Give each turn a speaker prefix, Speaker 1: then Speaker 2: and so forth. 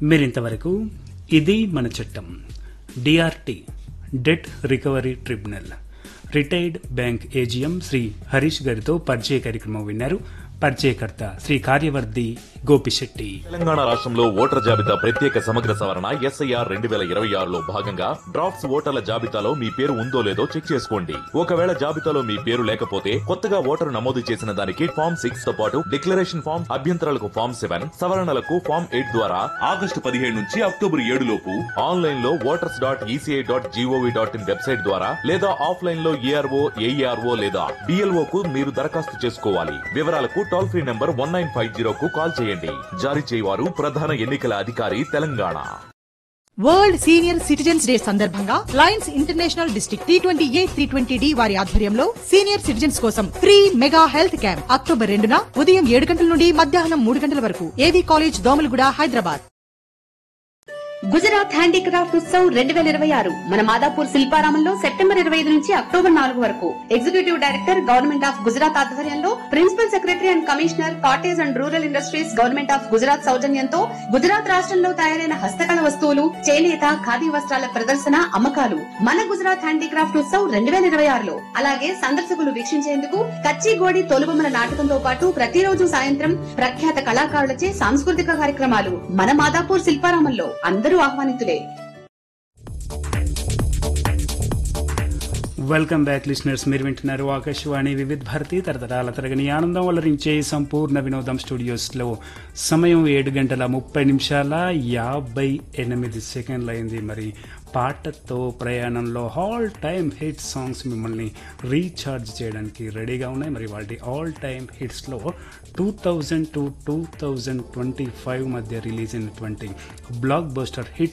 Speaker 1: మీరింతవరకు ఇది మన చట్టం DRT debt recovery tribunal retired bank AGM Shri Harish గారితో పరిచయ కార్యక్రమం విన్నారు పరిచయకర్త శ్రీ కార్యవర్ధి గోపిశెట్టి
Speaker 2: తెలంగాణ రాష్ట్రంలో ఓటర్ జాబితా ప్రత్యేక సమగ్ర సవరణ ఎస్ఐఆర్ రెండు వేల ఇరవై ఆరులో భాగంగా డ్రాఫ్ట్స్ ఓటర్ల జాబితాలో మీ పేరు ఉందో లేదో చెక్ చేసుకోండి ఒకవేళ జాబితాలో మీ పేరు లేకపోతే కొత్తగా ఓటరు నమోదు చేసిన దానికి ఫామ్ సిక్స్ తో పాటు డిక్లరేషన్ ఫామ్ అభ్యంతరాలకు ఫామ్ సెవెన్ సవరణలకు ఫామ్ ఎయిట్ ద్వారా ఆగస్టు పదిహేడు నుంచి అక్టోబర్ ఏడు లోపు ఆన్లైన్ లో voters dot ECI dot GOV dot in website ద్వారా లేదా ఆఫ్లైన్ లో ఏఆర్ఓ ఏఈఆర్ఓ లేదా డిఎల్ఓ కు మీరు దరఖాస్తు చేసుకోవాలి వివరాలకు toll free number one nine five zero కు కాల్ చేయండి జారీ చేయవారు ప్రధాన ఎన్నికల అధికారి Telangana
Speaker 3: world senior citizens day సందర్భంగా lions international district T twenty A three twenty D వారి ఆధ్వర్యంలో సీనియర్ సిటిజన్స్ కోసం free mega health camp October రెండున ఉదయం ఏడు గంటల నుండి మధ్యాహ్నం మూడు గంటల వరకు AV college Domalguda Hyderabad
Speaker 4: Gujarat handicraft Utsav రెండు వేల ఇరవై ఆరు మన మాదాపూర్ శిల్పారామంలో సెప్టెంబర్ ఇరవై ఐదు నుంచి అక్టోబర్ నాలుగు వరకు executive director government of Gujarat ఆధ్వర్యంలో principal secretary and commissioner cottage and rural industries government of Gujarat సౌజన్యంతో గుజరాత్ రాష్ట్రంలో తయారైన హస్తకళ వస్తువులు చేనేత ఖాదీ వస్త్రాల ప్రదర్శన అమ్మకాలు మన గుజరాత్ హ్యాండీక్రాఫ్ట్ ఉత్సవ్ రెండు వేల ఇరవై ఆరులో అలాగే సందర్శకులు వీక్షించేందుకు కచ్చిగోడి తొలుబొమ్మల నాటకంతో పాటు ప్రతిరోజు సాయంత్రం ప్రఖ్యాత కళాకారులచే సాంస్కృతిక కార్యక్రమాలు మన మాదాపూర్ శిల్పారామంలో అందరూ ఆహ్వానితులే
Speaker 1: వెల్కమ్ బ్యాక్ లిస్నర్స్ మీరు వింటున్నారు ఆకాశవాణి వివిధ భారతి తరతరాల తరగని ఆనందం వలరించే సంపూర్ణ వినోదం స్టూడియోస్లో సమయం ఏడు గంటల ముప్పై నిమిషాల యాభై ఎనిమిది సెకండ్లు అయింది మరి పాటతో ప్రయాణంలో ఆల్ టైమ్ హిట్ సాంగ్స్ మిమ్మల్ని రీఛార్జ్ చేయడానికి రెడీగా ఉన్నాయి మరి వాటి ఆల్ టైమ్ హిట్స్లో two thousand to two thousand twenty five మధ్య రిలీజ్ అయినటువంటి బ్లాక్ బస్టర్ హిట్